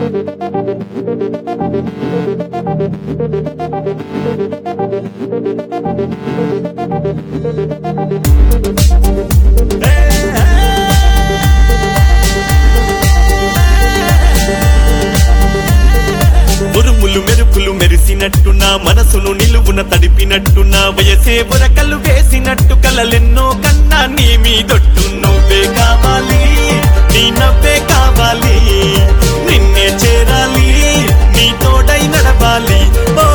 ఉరుములు మెరుపులు మెరిసినట్టు నా మనసును నిలువున తడిపినట్టు నా వయసే బురకలు వేసినట్టు కలలెన్నో కన్నా నీ మీదొట్టు నువ్వే కావాలి నీ నవ్వే కావాలి నిన్నే చేరాలి నీ తోడై నడవాలి ఓ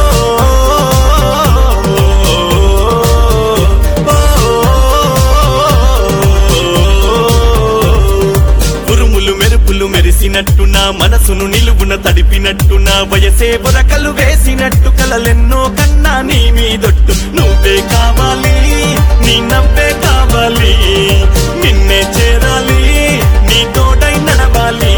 ఉరుములు మెరుపులు మెరిసినట్టు నా మనసును నిలువున తడిపినట్టు నా వయసే బురకలు వేసినట్టు కలలెన్నో కన్నా నీ మీదొట్టు నువ్వే కావాలి నీ నవ్వే కావాలి నిన్నే చేరాలి నీ తోడై నడవాలి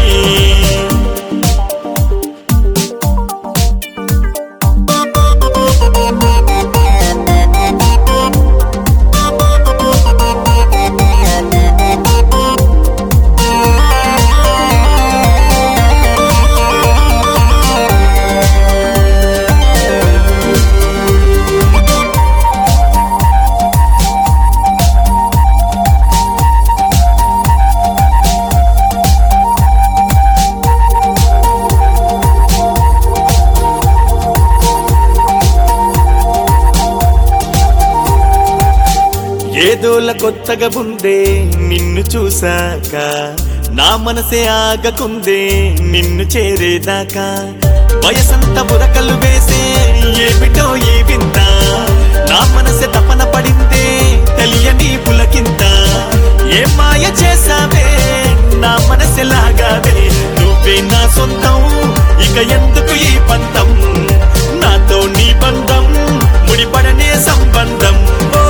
ఏదోల కొత్తగా ఉందే నిన్ను చూసాక నా మనసే ఆగకుందే నిన్ను చేరేదాకా వయసంత బురకలు వేసే ఏమిటో ఈ వింత నా మనసే తపన పడిందే తెలియని పులకింత ఏ మాయ చేసావే నా మనసే లాగావే నువ్వే నా సొంతం ఇక ఎందుకు ఈ పంతం నాతో నీ బంధం ముడిపడనే సంబంధం ఓ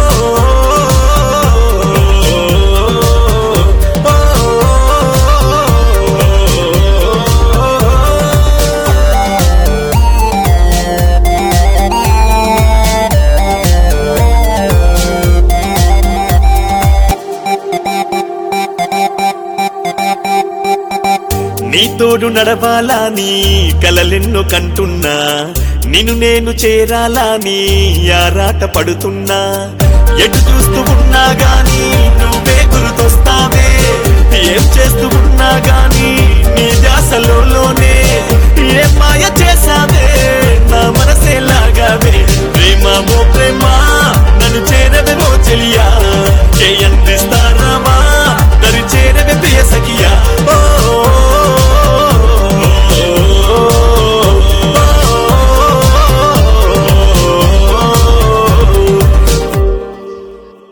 నీ తోడు నడవాలా నీ కలలెన్నో కంటున్నా నిన్ను నేను చేరాలా నీ ఆరాట పడుతున్నా ఎటు చూస్తూ ఉన్నా గాని నువ్వే గుర్తొస్తావే ఏం చేస్తూ ఉన్నా గాని నీ ధ్యాసలో